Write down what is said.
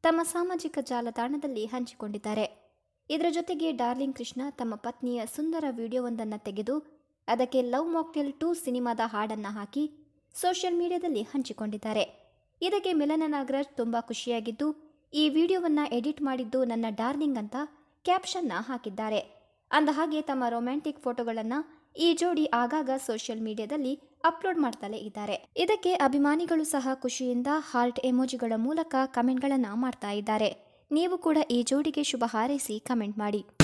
ತಮ್ಮ ಸಾಮಾಜಿಕ ಜಾಲತಾಣದಲ್ಲಿ ಹಂಚಿಕೊಂಡಿದ್ದಾರೆ ಇದರ ಜೊತೆಗೆ ಡಾರ್ಲಿಂಗ್ ಕೃಷ್ಣ ತಮ್ಮ ಪತ್ನಿಯ ಸುಂದರ ವಿಡಿಯೋವೊಂದನ್ನು ತೆಗೆದು ಅದಕ್ಕೆ ಲವ್ ಮಾಕ್ಟೆಲ್ ಟೂ ಸಿನಿಮಾದ ಹಾಡನ್ನು ಹಾಕಿ ಸೋಷಿಯಲ್ ಮೀಡಿಯಾದಲ್ಲಿ ಹಂಚಿಕೊಂಡಿದ್ದಾರೆ ಇದಕ್ಕೆ ಮಿಲನ ನಾಗರಾಜ್ ತುಂಬ ಖುಷಿಯಾಗಿದ್ದು ಈ ವಿಡಿಯೋವನ್ನು ಎಡಿಟ್ ಮಾಡಿದ್ದು ನನ್ನ ಡಾರ್ಲಿಂಗ್ ಅಂತ ಕ್ಯಾಪ್ಷನ್ನ ಹಾಕಿದ್ದಾರೆ ಅಂದಹಾಗೆ ತಮ್ಮ ರೊಮ್ಯಾಂಟಿಕ್ ಫೋಟೋಗಳನ್ನು ಈ ಜೋಡಿ ಆಗಾಗ ಸೋಷಿಯಲ್ ಮೀಡಿಯಾದಲ್ಲಿ ಅಪ್ಲೋಡ್ ಮಾಡ್ತಲೇ ಇದ್ದಾರೆ ಇದಕ್ಕೆ ಅಭಿಮಾನಿಗಳು ಸಹ ಖುಷಿಯಿಂದ ಹಾರ್ಟ್ ಎಮೋಜಿಗಳ ಮೂಲಕ ಕಮೆಂಟ್ಗಳನ್ನು ಮಾಡ್ತಾ ಇದ್ದಾರೆ ನೀವು ಕೂಡ ಈ ಜೋಡಿಗೆ ಶುಭ ಹಾರೈಸಿ ಕಮೆಂಟ್ ಮಾಡಿ